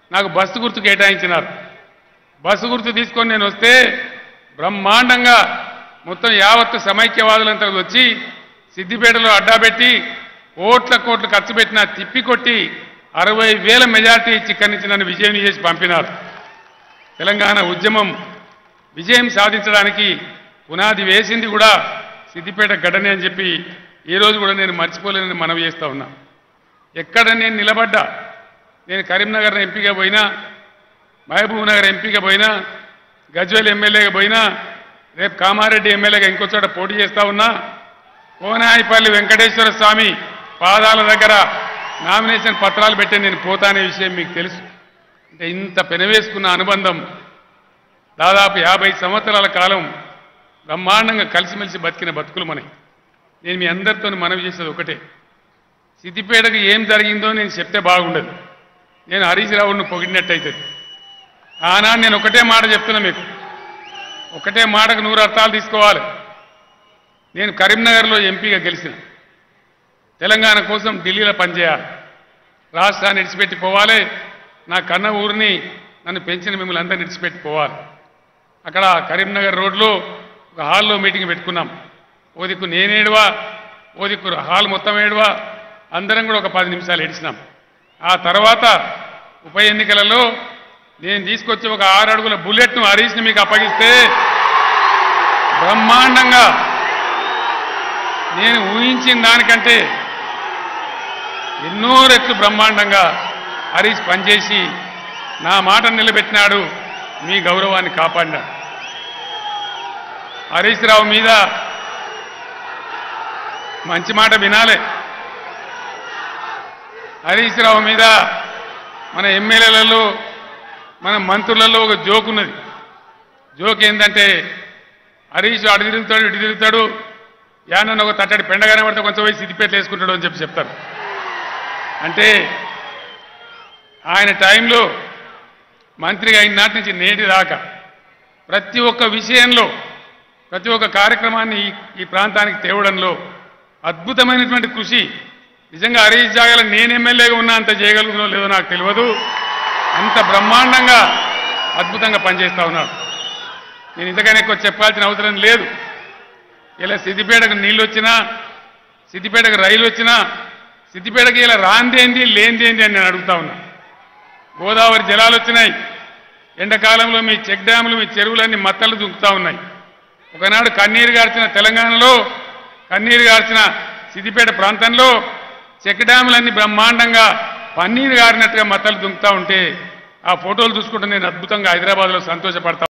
నాకు బస్సు గుర్తు కేటాయించినారు బస్సు గుర్తు తీసుకొని నేను వస్తే బ్రహ్మాండంగా మొత్తం యావత్తు సమైక్యవాదులంతా వచ్చి సిద్దిపేటలో అడ్డా పెట్టి కోట్ల కోట్లు ఖర్చు పెట్టిన తిప్పి కొట్టి అరవై వేల మెజార్టీ ఇచ్చి ఇక్కడి నుంచి నన్ను విజయం చేసి పంపినారు తెలంగాణ ఉద్యమం విజయం సాధించడానికి పునాది వేసింది కూడా సిద్దిపేట గడ్డనే అని చెప్పి ఈ రోజు కూడా నేను మర్చిపోలేనని మనవి చేస్తా ఉన్నా ఎక్కడ నేను నిలబడ్డా నేను కరీంనగర్ ఎంపీగా పోయినా మహబూబ్ నగర్ ఎంపీగా పోయినా గజ్వేల్ ఎమ్మెల్యేగా పోయినా రేపు కామారెడ్డి ఎమ్మెల్యేగా ఇంకో చోట పోటీ చేస్తా ఉన్నా కోనాయిపల్లి వెంకటేశ్వర స్వామి పాదాల దగ్గర నామినేషన్ పత్రాలు పెట్టి నేను పోతానే విషయం మీకు తెలుసు అంటే ఇంత పెనవేసుకున్న అనుబంధం దాదాపు యాభై సంవత్సరాల కాలం బ్రహ్మాండంగా కలిసిమెలిసి బతికిన బతుకులు మనకి నేను మీ అందరితో మనవి చేసేది ఒకటే సిద్దిపేటకు ఏం జరిగిందో నేను చెప్తే బాగుండదు నేను హరీష్ రావును పొగిడినట్టయితుంది ఆనాడు నేను ఒకటే మాట చెప్తున్నా మీకు ఒకటే మాటకు నూరు అర్థాలు తీసుకోవాలి నేను కరీంనగర్లో ఎంపీగా గెలిచిన తెలంగాణ కోసం ఢిల్లీలో పనిచేయాలి రాష్ట్రాన్ని విడిచిపెట్టి పోవాలి నా కన్న ఊరిని నన్ను పెంచిన మిమ్మల్ని అందరిని విడిచిపెట్టి పోవాలి అక్కడ కరీంనగర్ రోడ్లో ఒక హాల్లో మీటింగ్ పెట్టుకున్నాం ఓ దిక్కు నేనేడువా ఓ దిక్కు హాల్ మొత్తం ఏడువా అందరం కూడా ఒక పది నిమిషాలు ఏడిచినాం ఆ తర్వాత ఉప ఎన్నికలలో నేను తీసుకొచ్చి ఒక ఆరు అడుగుల బుల్లెట్ను హరీష్ని మీకు అప్పగిస్తే బ్రహ్మాండంగా నేను ఊహించిన దానికంటే ఎన్నో రెట్లు బ్రహ్మాండంగా హరీష్ పనిచేసి నా మాట నిలబెట్టినాడు మీ గౌరవాన్ని కాపాడినాడు హరీష్ రావు మీద మంచి మాట వినాలే హరీష్ రావు మీద మన ఎమ్మెల్యేలలో మన మంత్రులలో ఒక జోక్ ఉన్నది జోక్ ఏంటంటే హరీష్ అటు తిరుగుతాడు ఇటు తిరుగుతాడు యానన్న ఒక తట్టడి పెండగానే పడితే కొంచెం పోయి సిద్దిపేటలు వేసుకుంటాడు అని చెప్పి చెప్తారు అంటే ఆయన టైంలో మంత్రిగా అయిన నాటి నుంచి నేటి దాకా ప్రతి ఒక్క విషయంలో ప్రతి ఒక్క కార్యక్రమాన్ని ఈ ఈ ప్రాంతానికి తేవడంలో అద్భుతమైనటువంటి కృషి నిజంగా హరీష్ జాగాలో నేను ఎమ్మెల్యేగా ఉన్నా అంత చేయగలుగుతున్నా లేదో నాకు తెలియదు అంత బ్రహ్మాండంగా అద్భుతంగా పనిచేస్తా ఉన్నాడు నేను ఇంతకన్నా ఎక్కువ చెప్పాల్సిన అవసరం లేదు ఇలా సిద్దిపేటకు నీళ్ళు వచ్చినా సిద్దిపేటకు రైలు వచ్చినా సిద్దిపేటకి ఇలా రాందేంది లేనిదేంది అని నేను అడుగుతా ఉన్నా గోదావరి జలాలు వచ్చినాయి ఎండాకాలంలో మీ చెక్ డ్యాములు మీ చెరువులన్నీ మత్తలు దుంకుతా ఉన్నాయి ఒకనాడు కన్నీరు గార్చిన తెలంగాణలో కన్నీరు గార్చిన సిద్దిపేట ప్రాంతంలో చెక్ డ్యాములన్నీ బ్రహ్మాండంగా పన్నీరు గారినట్టుగా మత్తలు దుంకుతా ఉంటే ఆ ఫోటోలు చూసుకుంటే నేను అద్భుతంగా హైదరాబాద్లో సంతోషపడతా